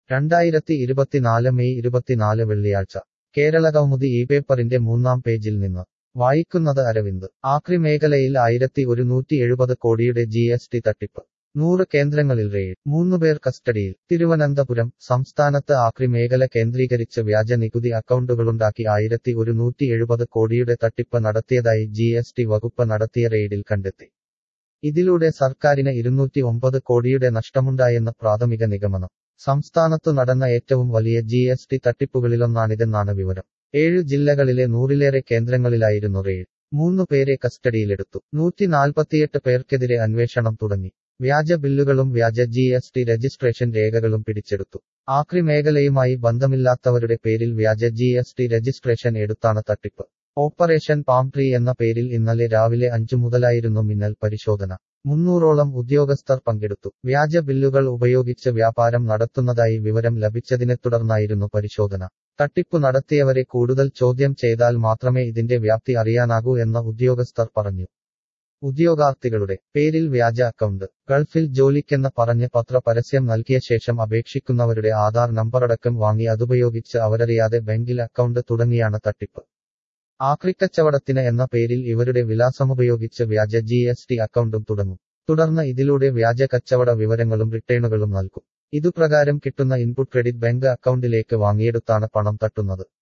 രണ്ടായിരത്തി ഇരുപത്തിനാല് മെയ് ഇരുപത്തിനാല് വെള്ളിയാഴ്ച കേരള കൗമുദി ഈ പേപ്പറിന്റെ മൂന്നാം പേജിൽ നിന്ന് വായിക്കുന്നത് അരവിന്ദ് ആക്രി മേഖലയിൽ ആയിരത്തി ഒരുന്നൂറ്റി എഴുപത് കോടിയുടെ ജി എസ് ടി തട്ടിപ്പ് നൂറ് കേന്ദ്രങ്ങളിൽ റെയ്ഡ് മൂന്നുപേർ കസ്റ്റഡിയിൽ തിരുവനന്തപുരം സംസ്ഥാനത്ത് ആക്രി മേഖല കേന്ദ്രീകരിച്ച് വ്യാജ നികുതി അക്കൗണ്ടുകളുണ്ടാക്കി ആയിരത്തി ഒരുന്നൂറ്റി എഴുപത് കോടിയുടെ തട്ടിപ്പ് നടത്തിയതായി ജി എസ് ടി വകുപ്പ് നടത്തിയ റെയ്ഡിൽ കണ്ടെത്തി ഇതിലൂടെ സർക്കാരിന് ഇരുന്നൂറ്റി ഒമ്പത് കോടിയുടെ നഷ്ടമുണ്ടായെന്ന് പ്രാഥമിക നിഗമനം സംസ്ഥാനത്തു നടന്ന ഏറ്റവും വലിയ ജി എസ് ടി തട്ടിപ്പുകളിലൊന്നാണിതെന്നാണ് വിവരം ഏഴു ജില്ലകളിലെ നൂറിലേറെ കേന്ദ്രങ്ങളിലായിരുന്നു റെയ്ഡ് മൂന്നു പേരെ കസ്റ്റഡിയിലെടുത്തു നൂറ്റി നാൽപ്പത്തിയെട്ട് പേർക്കെതിരെ അന്വേഷണം തുടങ്ങി വ്യാജ ബില്ലുകളും വ്യാജ ജി എസ് ടി രജിസ്ട്രേഷൻ രേഖകളും പിടിച്ചെടുത്തു ആക്രി മേഖലയുമായി ബന്ധമില്ലാത്തവരുടെ പേരിൽ വ്യാജ ജി എസ് ടി രജിസ്ട്രേഷൻ എടുത്താണ് തട്ടിപ്പ് ഓപ്പറേഷൻ പാം ട്രീ എന്ന പേരിൽ ഇന്നലെ രാവിലെ അഞ്ചു മുതലായിരുന്നു മിന്നൽ പരിശോധന മുന്നൂറോളം ഉദ്യോഗസ്ഥർ പങ്കെടുത്തു വ്യാജ ബില്ലുകൾ ഉപയോഗിച്ച് വ്യാപാരം നടത്തുന്നതായി വിവരം ലഭിച്ചതിനെ തുടർന്നായിരുന്നു പരിശോധന തട്ടിപ്പു നടത്തിയവരെ കൂടുതൽ ചോദ്യം ചെയ്താൽ മാത്രമേ ഇതിന്റെ വ്യാപ്തി അറിയാനാകൂ എന്ന് ഉദ്യോഗസ്ഥർ പറഞ്ഞു ഉദ്യോഗാർത്ഥികളുടെ പേരിൽ വ്യാജ അക്കൗണ്ട് ഗൾഫിൽ ജോലിക്കെന്ന് പറഞ്ഞ് പത്ര പരസ്യം നൽകിയ ശേഷം അപേക്ഷിക്കുന്നവരുടെ ആധാർ നമ്പറടക്കം വാങ്ങി അതുപയോഗിച്ച് അവരറിയാതെ ബാങ്കിൽ അക്കൗണ്ട് തുടങ്ങിയാണ് തട്ടിപ്പ് ആക്രിക്കച്ചവടത്തിന് എന്ന പേരിൽ ഇവരുടെ വിലാസമുപയോഗിച്ച് വ്യാജ ജി എസ് ടി അക്കൗണ്ടും തുടങ്ങും തുടർന്ന് ഇതിലൂടെ വ്യാജ കച്ചവട വിവരങ്ങളും റിട്ടേണുകളും നൽകും ഇതുപ്രകാരം കിട്ടുന്ന ഇൻപുട്ട് ക്രെഡിറ്റ് ബാങ്ക് അക്കൗണ്ടിലേക്ക് വാങ്ങിയെടുത്താണ് പണം തട്ടുന്നത്